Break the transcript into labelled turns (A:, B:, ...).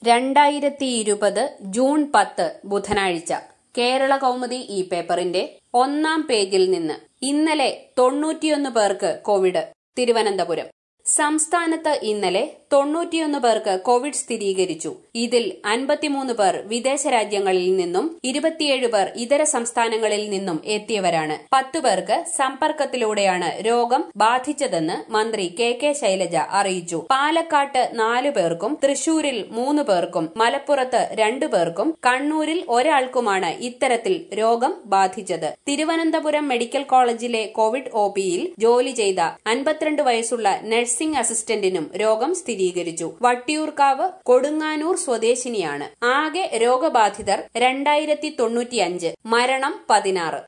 A: രണ്ടായിരത്തി ഇരുപത് ജൂൺ പത്ത് ബുധനാഴ്ച കേരള കൗമുദി ഈ പേപ്പറിന്റെ ഒന്നാം പേജിൽ നിന്ന് ഇന്നലെ തൊണ്ണൂറ്റിയൊന്ന് പേർക്ക് കോവിഡ് തിരുവനന്തപുരം സംസ്ഥാനത്ത് ഇന്നലെ തൊണ്ണൂറ്റിയൊന്ന് പേർക്ക് കോവിഡ് സ്ഥിരീകരിച്ചു ഇതിൽ അൻപത്തിമൂന്ന് പേർ വിദേശ രാജ്യങ്ങളിൽ നിന്നും ഇരുപത്തിയേഴ് പേർ ഇതര സംസ്ഥാനങ്ങളിൽ നിന്നും എത്തിയവരാണ് പത്തു പേർക്ക് സമ്പർക്കത്തിലൂടെയാണ് രോഗം ബാധിച്ചതെന്ന് മന്ത്രി കെ കെ ശൈലജ അറിയിച്ചു പാലക്കാട്ട് നാലു പേർക്കും തൃശൂരിൽ മൂന്ന് പേർക്കും മലപ്പുറത്ത് രണ്ടു പേർക്കും കണ്ണൂരിൽ ഒരാൾക്കുമാണ് ഇത്തരത്തിൽ രോഗം ബാധിച്ചത് തിരുവനന്തപുരം മെഡിക്കൽ കോളേജിലെ കോവിഡ് ഒ പിയിൽ ജോലി ചെയ്ത അൻപത്തിരണ്ട് വയസ്സുള്ള നഴ്സിംഗ് അസിസ്റ്റന്റിനും രോഗം സ്ഥിരീകരിച്ചു വട്ടിയൂർക്കാവ് കൊടുങ്ങാനൂർ സ്വദേശിനിയാണ് ആകെ രോഗബാധിതർ രണ്ടായിരത്തി തൊണ്ണൂറ്റിയഞ്ച് മരണം പതിനാറ്